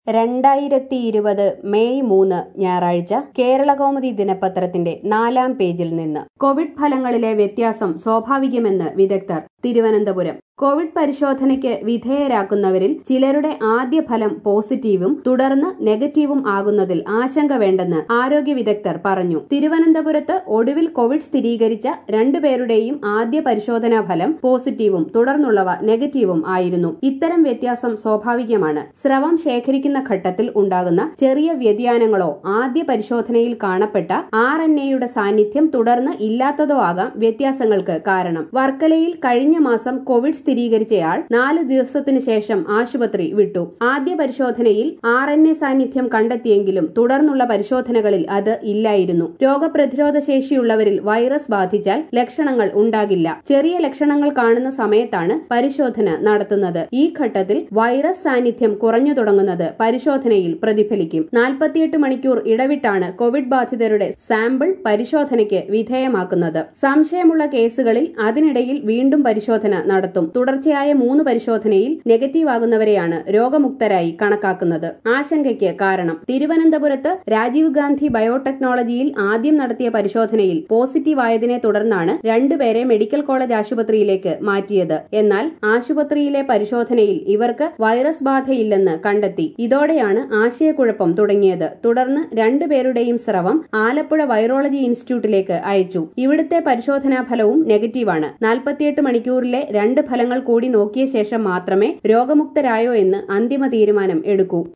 രണ്ടായിരത്തി ഇരുപത് മെയ് മൂന്ന് ഞായറാഴ്ച കേരളകൗമുദി ദിനപത്രത്തിന്റെ നാലാം പേജിൽ നിന്ന് കോവിഡ് ഫലങ്ങളിലെ വ്യത്യാസം സ്വാഭാവികമെന്ന് വിദഗ്ധർ തിരുവനന്തപുരം കോവിഡ് പരിശോധനയ്ക്ക് വിധേയരാക്കുന്നവരിൽ ചിലരുടെ ആദ്യ ഫലം പോസിറ്റീവും തുടർന്ന് നെഗറ്റീവും ആകുന്നതിൽ ആശങ്ക വേണ്ടെന്ന് ആരോഗ്യ വിദഗ്ധർ പറഞ്ഞു തിരുവനന്തപുരത്ത് ഒടുവിൽ കോവിഡ് സ്ഥിരീകരിച്ച രണ്ടുപേരുടെയും ആദ്യ പരിശോധനാ ഫലം പോസിറ്റീവും തുടർന്നുള്ളവ നെഗറ്റീവും ആയിരുന്നു ഇത്തരം വ്യത്യാസം സ്വാഭാവികമാണ് സ്രവം ശേഖരിക്കുന്ന ഘട്ടത്തിൽ ഉണ്ടാകുന്ന ചെറിയ വ്യതിയാനങ്ങളോ ആദ്യ പരിശോധനയിൽ കാണപ്പെട്ട ആർ എൻ എയുടെ സാന്നിധ്യം തുടർന്ന് ഇല്ലാത്തതോ ആകാം വ്യത്യാസങ്ങൾക്ക് കാരണം വർക്കലയിൽ കഴിഞ്ഞ മാസം കോവിഡ് സ്ഥിരീകരിച്ചയാൾ നാല് ദിവസത്തിനു ശേഷം ആശുപത്രി വിട്ടു ആദ്യ പരിശോധനയിൽ ആർ എൻ എ സാന്നിധ്യം കണ്ടെത്തിയെങ്കിലും തുടർന്നുള്ള പരിശോധനകളിൽ അത് ഇല്ലായിരുന്നു രോഗപ്രതിരോധ ശേഷിയുള്ളവരിൽ വൈറസ് ബാധിച്ചാൽ ലക്ഷണങ്ങൾ ഉണ്ടാകില്ല ചെറിയ ലക്ഷണങ്ങൾ കാണുന്ന സമയത്താണ് പരിശോധന നടത്തുന്നത് ഈ ഘട്ടത്തിൽ വൈറസ് സാന്നിധ്യം കുറഞ്ഞു തുടങ്ങുന്നത് പരിശോധനയിൽ പ്രതിഫലിക്കും നാൽപ്പത്തിയെട്ട് മണിക്കൂർ ഇടവിട്ടാണ് കോവിഡ് ബാധിതരുടെ സാമ്പിൾ പരിശോധനയ്ക്ക് വിധേയമാക്കുന്നത് സംശയമുള്ള കേസുകളിൽ അതിനിടയിൽ വീണ്ടും പരിശോധന നടത്തും തുടർച്ചയായ മൂന്ന് പരിശോധനയിൽ നെഗറ്റീവ് ആകുന്നവരെയാണ് രോഗമുക്തരായി കണക്കാക്കുന്നത് ആശങ്കയ്ക്ക് കാരണം തിരുവനന്തപുരത്ത് രാജീവ് ഗാന്ധി ബയോടെക്നോളജിയിൽ ആദ്യം നടത്തിയ പരിശോധനയിൽ പോസിറ്റീവ് ആയതിനെ തുടർന്നാണ് രണ്ടുപേരെ മെഡിക്കൽ കോളേജ് ആശുപത്രിയിലേക്ക് മാറ്റിയത് എന്നാൽ ആശുപത്രിയിലെ പരിശോധനയിൽ ഇവർക്ക് വൈറസ് ബാധയില്ലെന്ന് കണ്ടെത്തി ഇതോടെയാണ് ആശയക്കുഴപ്പം തുടങ്ങിയത് തുടർന്ന് രണ്ടുപേരുടെയും സ്രവം ആലപ്പുഴ വൈറോളജി ഇൻസ്റ്റിറ്റ്യൂട്ടിലേക്ക് അയച്ചു ഇവിടുത്തെ പരിശോധനാ ഫലവും നെഗറ്റീവാണ് നാൽപ്പത്തിയെട്ട് മണിക്കൂറിലെ രണ്ട് ഫലങ്ങൾ കൂടി നോക്കിയ ശേഷം മാത്രമേ രോഗമുക്തരായോ എന്ന് അന്തിമ തീരുമാനം എടുക്കൂ